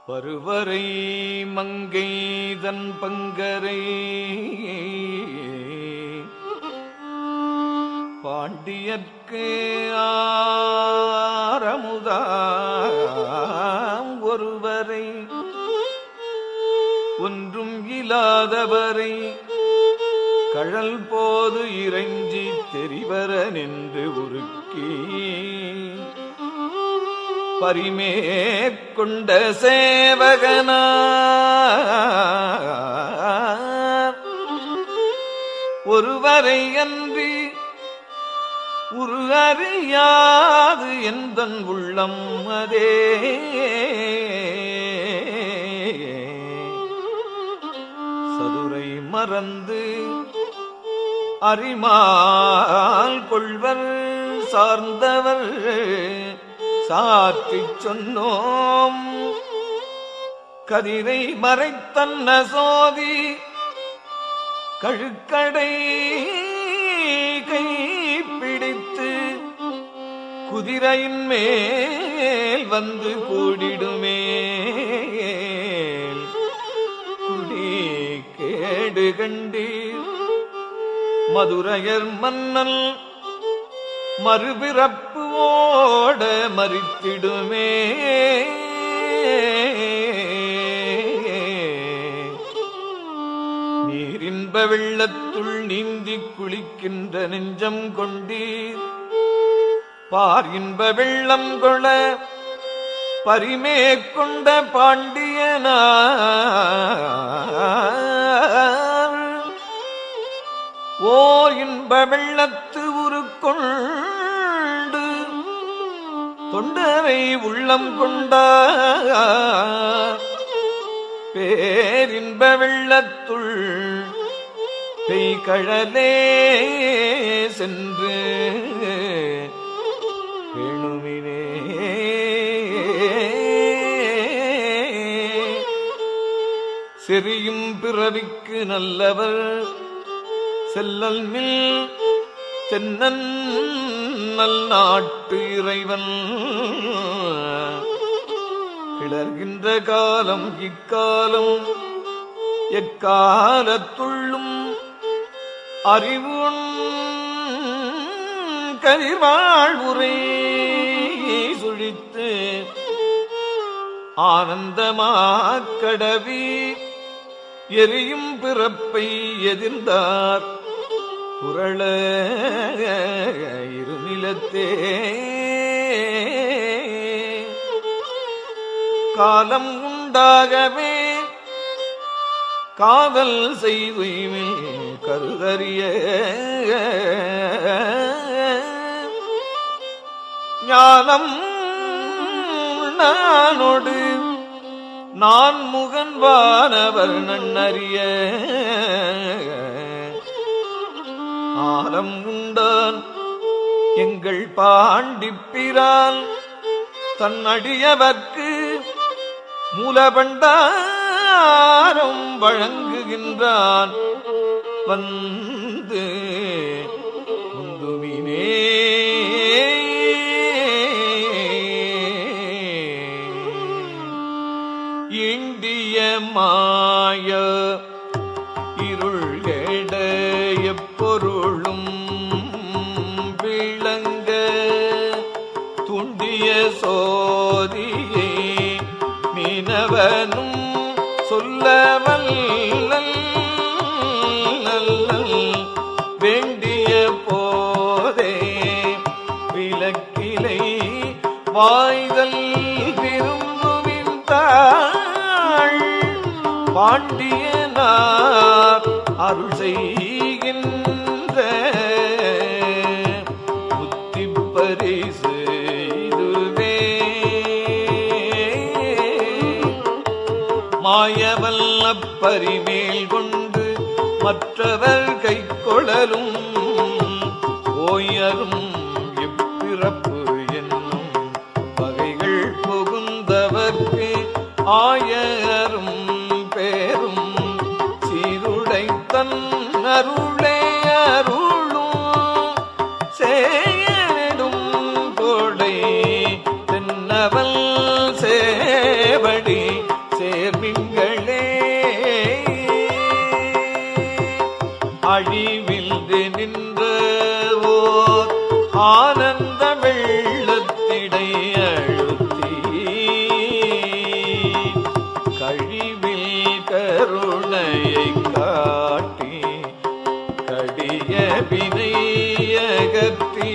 பருவரை மங்கை தன் பங்கரை பாண்டியர்க்கு ஆரமுதாம் ஒருவரை ஒன்றும் இல்லாதவரை கழல் போது இறைஞ்சி தெரிவர நின்று உருக்கி பரிமேற்கொண்ட சேவகனார் ஒருவரை அன்றி உரு அறியாது எந்தன் உள்ளம் அதே சதுரை மறந்து அறிமால் கொள்வர் சார்ந்தவர் சாற்றிச் சொன்னோம் கதிரை மறைத்தன்ன சோதி கழுக்கடை கை பிடித்து குதிரையின் மேல் வந்து கூடிடுமே குடி கேடு கண்டீர் மதுரையர் மன்னல் மறுபிறப்பு ஓட மறித்திடுமே நீரின்ப வெள்ளத்துள் நீந்தி குளிக்கின்ற நெஞ்சம் கொண்டீர் பார் இன்ப வெள்ளம் கொள பரிமேற்கொண்ட பாண்டியனார் ஓர் இன்ப வெள்ளத்து உருக்கொண்டு தொண்டரை உள்ளம் கொண்டார் பேரின்ப வெள்ளத்துள் பெய்கழலே சென்று வேணுமினே செறியும் பிறவிக்கு நல்லவர் செல்லல் மில் தென்னன் நல் நாட்டு இறைவன் கிளர்கின்ற காலம் இக்காலம் எக்காலத்துள்ளும் அறிவு கதிர்வாழ்வுரை சுழித்து ஆனந்தமாக்கடவி எரியும் பிறப்பை எதிர்ந்தார் புரள இருநிலத்தே காலம் உண்டாகவே காதல் செய்துமே கருதறிய ஞானம் நானோடு நான் முகன்வானவர் நன்னறிய ஆலம் உண்டான் எங்கள் பாண்டிப்பிரான் தன் அடியவர்க்கு மூலபண்டாரம் வழங்குகின்றான் வந்து முந்துவினே இண்டிய மாய இருள்கட எப்பொருளும் விளங்க துண்டிய சோதியை மீனவனும் சொல்லவல் வேண்டிய போதே விளக்கிலை வாய்தல் விரும்புவின் தாள் பாண்டியனார் அருள் செய்கின்ற புத்தி பரிசு இதுவே மாயவல்ல பரிமேல் கொண்டு மற்றவர் கை கொழலும் ஓயரும் இப்பிறப்பு என்னும் வகைகள் புகுந்தவர்க்கு ஆயரும் பேரும் சீருடை தன் அருளே அருளும் சேடும் கொடை தென்னவல் சேவடி ஆனந்த வெள்ளத்திடை அழுத்தி கழிவில் கருணையை காட்டி கடிய வினையகற்றி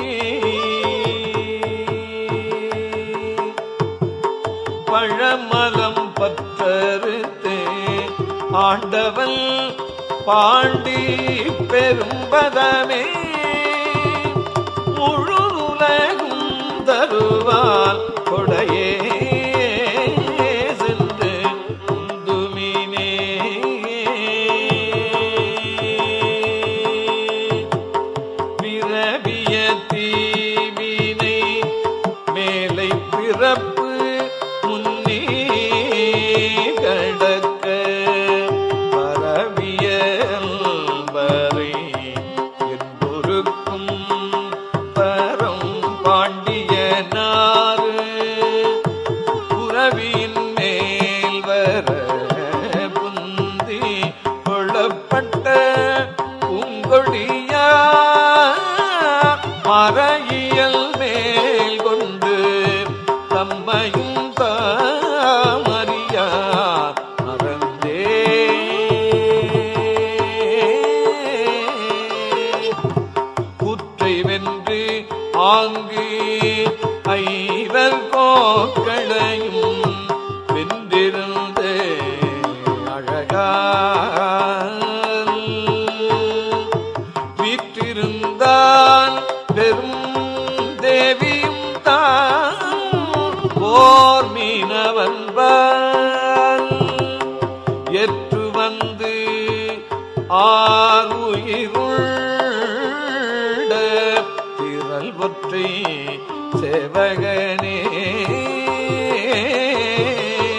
பழமலம் பற்றறுத்து ஆண்டவன் பாண்டி பெரும்பதமே முழு உலகும் தருவான் கொடையே சென்று உந்துமினே பிறவிய தீவினை மேலை பிறப்பு முன்னே கடக்க பரவிய வரை என்பொருக்கும் பரம் பாண்டியனாறு புறவியின் மேல் வர புந்தி கொள்ளப்பட்ட பூங்கொடியா மறையியல் மேல் கொண்டு தம்மையும் தாமறியா மறந்தே புற்றை வென்று ஆங்கு ஐவர் கோக்களையும் வென்றிருந்த அழகால் வீற்றிருந்தான் பெரும் தேவியும் தான் போர் மீனவன்பால் எற்று வந்து ஆறுயிருண்ட திரள் ஒற்றை செவகனே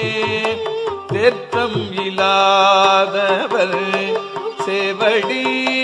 தேற்றம் இல்லாதவர் செவடி